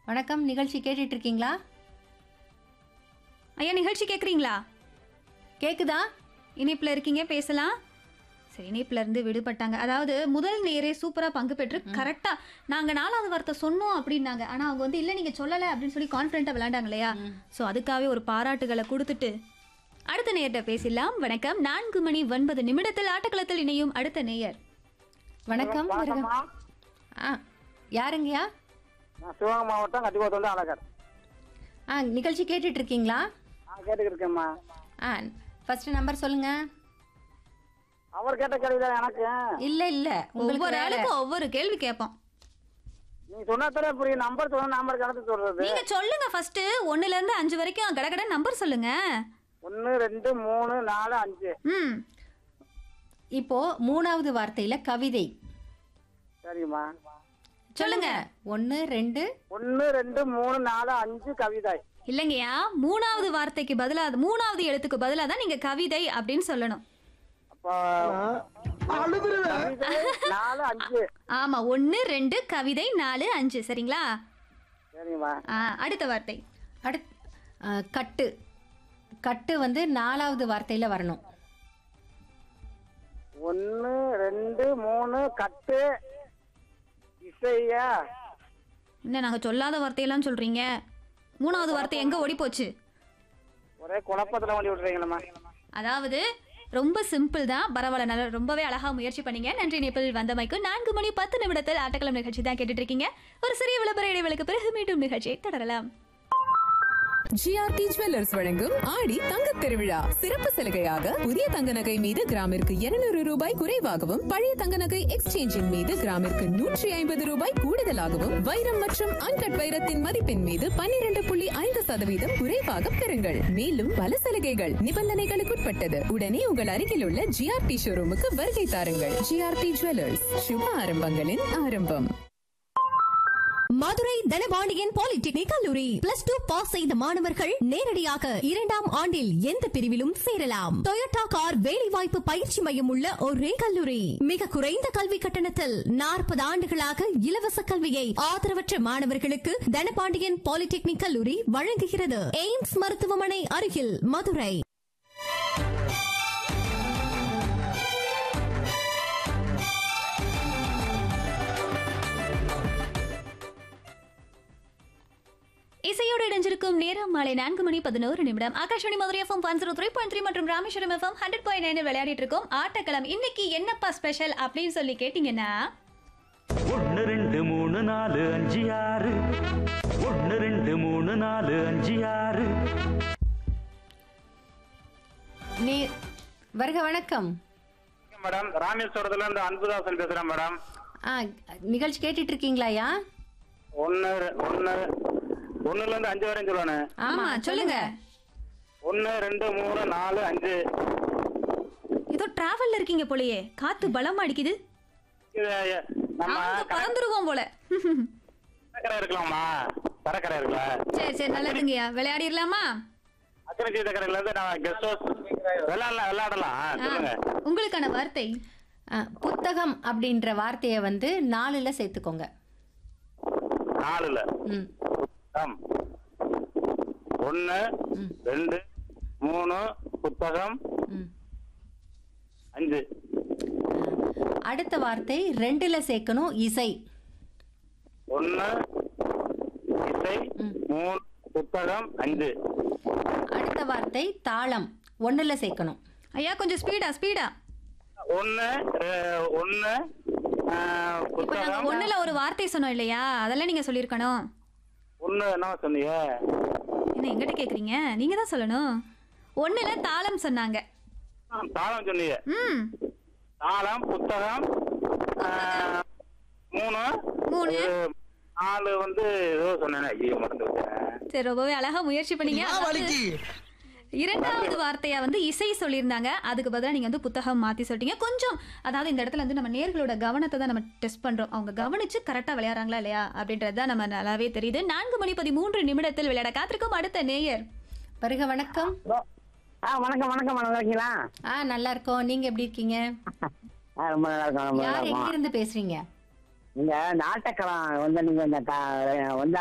வணக்கம் நிகழ்ச்சி கேட்டுட்டு இருக்கீங்களா ஐயா நிகழ்ச்சி கேட்குறீங்களா கேக்குதா இணைப்பில் இருக்கீங்க பேசலாம் சரி இணைப்புல இருந்து விடுபட்டாங்க அதாவது முதல் நேரே சூப்பரா பங்கு பெற்று கரெக்டா நாங்க நாலாவது வார்த்தை சொன்னோம் அப்படின்னாங்க ஆனா அவங்க வந்து இல்ல நீங்க சொல்லல அப்படின்னு சொல்லி கான்ஃபிடென்ட்டா விளையாண்டாங்க இல்லையா சோ அதுக்காகவே ஒரு பாராட்டுகளை கொடுத்துட்டு அடுத்த நேயர்கிட்ட பேசிடலாம் வணக்கம் நான்கு மணி ஒன்பது நிமிடத்தில் ஆட்டக்களத்தில் இணையும் அடுத்த நேயர் வணக்கம் வருக ஆ யாருங்கய்யா நான் சிவகங்கை மாவட்டம் கட்டிக்கோத்து வந்து அழகர் ஆ நிகழ்ச்சி கேட்டுட்டு இருக்கீங்களா நான் கேட்டுக்கிட்டு இருக்கேம்மா ஆ ஃபர்ஸ்ட் நம்பர் சொல்லுங்க அவர் கேட்ட கேள்விதான் எனக்கு இல்ல இல்ல உங்களுக்கு ஒவ்வொரு வேற. ஆளுக்கும் ஒவ்வொரு கேள்வி கேட்போம் நீ சொன்னாத்தானே புரியும் நம்பர் சொன்ன நம்பர் கணக்கு சொல்றது நீங்க சொல்லுங்க ஃபர்ஸ்ட் ஒண்ணுல இருந்து அஞ்சு வரைக்கும் கடகட நம்பர் சொல்லுங்க ஒன்னு ரெண்டு மூணு நாலு அஞ்சு ம் இப்போ மூணாவது வார்த்தையில கவிதை சரிம்மா சொல்லுங்க ஒன்னு ரெண்டு ஒன்னு ரெண்டு மூணு நாலு அஞ்சு கவிதை இல்லைங்கய்யா மூணாவது வார்த்தைக்கு பதிலா மூணாவது எழுத்துக்கு பதிலா தான் நீங்க கவிதை அப்படின்னு சொல்லணும் அப்போ கவிதை நாலு அஞ்சு ஆமா ஒன்னு ரெண்டு கவிதை நாலு அஞ்சு சரிங்களா சரிம்மா ஆ, அடுத்த வார்த்தை அடுத் ஆ, கட்டு கட்டு வந்து நாலாவது வார்த்தையில வரணும் ஒன்னு ரெண்டு மூணு கட்டு இசையா என்ன நாங்க சொல்லாத வார்த்தையெல்லாம் சொல்றீங்க மூணாவது வார்த்தை எங்க ஓடி போச்சு ஒரே குழப்பத்துல வண்டி விட்டுறீங்களம்மா அதாவது ரொம்ப சிம்பிள் தான் பரவாயில்ல நல்லா ரொம்பவே அழகா முயற்சி பண்ணீங்க நன்றி நேப்பில் வந்தமைக்கு நான்கு மணி பத்து நிமிடத்தில் ஆட்டக்கிழமை நிகழ்ச்சி தான் கேட்டுட்டு இருக்கீங்க ஒரு சிறிய விளம்பர இடைவெளிக்கு பிறகு மீண்டும் நிகழ்ச்சியை தொடரலாம் ஜிஆர்டி ஜுவல்லர்ஸ் வழங்கும் ஆடி தங்கத் திருவிழா சிறப்பு சலுகையாக புதிய தங்க நகை மீது கிராமிற்கு 200 ரூபாய் குறைவாகவும் பழைய தங்க நகை எக்ஸ்சேஞ்சின் மீது கிராமிற்கு நூற்றி ஐம்பது ரூபாய் கூடுதலாகவும் வைரம் மற்றும் அன்கட் வைரத்தின் மதிப்பின் மீது 12.5% புள்ளி ஐந்து சதவீதம் குறைவாக பெறுங்கள் மேலும் பல சலுகைகள் நிபந்தனைகளுக்குட்பட்டது உடனே உங்கள் அருகில் உள்ள ஜிஆர்டி ஷோரூமுக்கு வருகை தாருங்கள் ஜிஆர்டி ஜுவல்லர்ஸ் சுப ஆரம்பங்களின் ஆரம்பம் மதுரை தனபாண்டியன் பாலிடெக்னிக் கல்லூரி பிளஸ் டூ பாஸ் செய்த மாணவர்கள் நேரடியாக இரண்டாம் ஆண்டில் எந்த பிரிவிலும் சேரலாம் டொயோட்டா கார் வேலைவாய்ப்பு பயிற்சி மையம் உள்ள ஒரே கல்லூரி மிக குறைந்த கல்வி கட்டணத்தில் நாற்பது ஆண்டுகளாக இலவச கல்வியை ஆதரவற்ற மாணவர்களுக்கு தனபாண்டியன் பாலிடெக்னிக் கல்லூரி வழங்குகிறது எய்ம்ஸ் மருத்துவமனை அருகில் மதுரை இசையோடு இணைஞ்சிருக்கும் நேரம் மாலை நான்கு மணி பதினோரு நிமிடம் Akashvani Madurai FM one zero three point three மற்றும் Rameswaram FM hundred point nine விளையாடிட்டு இருக்கோம் ஆட்டக்களம் இன்னைக்கு என்னப்பா ஸ்பெஷல் அப்படின்னு சொல்லி கேட்டீங்கன்னா ஒன்று ரெண்டு மூணு நாலு அஞ்சு ஆறு ஒன்று ரெண்டு மூணு நாலு அஞ்சு ஆறு நீ வருக வணக்கம் மேடம் ராமேஸ்வரத்துல இருந்து அன்புதாசன் பேசுறேன் மேடம் ஆ நிகழ்ச்சி கேட்டுட்டு இருக்கீங்களாயா ஒன்னு ரெ- ஒன்னு ஒண்ணுல இருந்து அஞ்சு வரையும் சொல்லணும் ஆமா சொல்லுங்க ஒன்னு ரெண்டு மூணு நாலு அஞ்சு ஏதோ டிராவல்ல இருக்கீங்க போலயே காத்து பலமா அடிக்குது இது நம்ம அவங்க பறந்துருவோம் போல கடற்கரை இருக்கலாமா கடற்கரை இருக்குல்ல சரி சரி நல்லதுங்கய்யா விளையாடிடலாமா அக்கறை கடற்கரையில இருந்து நம்ம கெஸ்ட் ஹவுஸ் விளையாடலாம் விளையாடலாம் ஆ, ஆ, சொல்லுங்க உங்களுக்கான வார்த்தை ஆ, புத்தகம் அப்படின்ற வார்த்தையை வந்து நாலுல சேர்த்துக்கோங்க நாலுல ம் புத்தகம் ஒன்னு ரெண்டு மூணு புத்தகம் ம் அஞ்சு அடுத்த வார்த்தை ரெண்டுல சேர்க்கணும் இசை ஒன்னு இசை மூணு புத்தகம் அஞ்சு அடுத்த வார்த்தை தாளம் ஒண்ணுல சேர்க்கணும் ஐயா கொஞ்சம் ஸ்பீடா ஸ்பீடா ஒன்னு ரெ- ஒன்னு ஆ, இப்ப நாங்க புத்தகம் ஒண்ணுல ஒரு வார்த்தை சொன்னோம் இல்லையா அதெல்லாம் நீங்க சொல்லியிருக்கணும் ஒன்னு என்ன சொன்னீங்க என்ன எங்கிட்ட கேக்குறீங்க நீங்க தான் சொல்லணும் ஒண்ணுல தாளம் சொன்னாங்க ஆ, தாளம் சொன்னீங்க ம் தாளம் புத்தகம் ஆ, மூணு மூணு இது நாலு வந்து ஏதோ சொன்னேன் ஐயோ மறந்து விட்டேன் சரி ரொம்பவே அழகா முயற்சி பண்ணீங்க அதாவது இரண்டாவது வார்த்தையா வந்து இசை சொல்லியிருந்தாங்க அதுக்கு பதிலா நீங்க வந்து புத்தகம் மாத்தி சொல்லிட்டீங்க கொஞ்சம் அதாவது இந்த இடத்துல வந்து நம்ம நேர்களோட கவனத்தை தான் நம்ம டெஸ்ட் பண்றோம் அவங்க கவனிச்சு கரெக்டா விளையாடுறாங்களா இல்லையா அப்படின்றது தான் நம்ம நல்லாவே தெரியுது நான்கு மணி பதிமூன்று நிமிடத்தில் விளையாட காத்திருக்கும் அடுத்த நேயர் வருக வணக்கம் ஆ வணக்கம் வணக்கம் நல்லா இருக்கீங்களா ஆ நல்லா இருக்கோம் நீங்க எப்படி இருக்கீங்க ஆ ரொம்ப நல்லா இருக்கோம் ரொம்ப நல்லா யார் எங்க இருக்கோம் இருந்து பேசுறீங்க நீங்க நாட்டக்கலாம் வந்து நீங்க இந்த கா- வந்து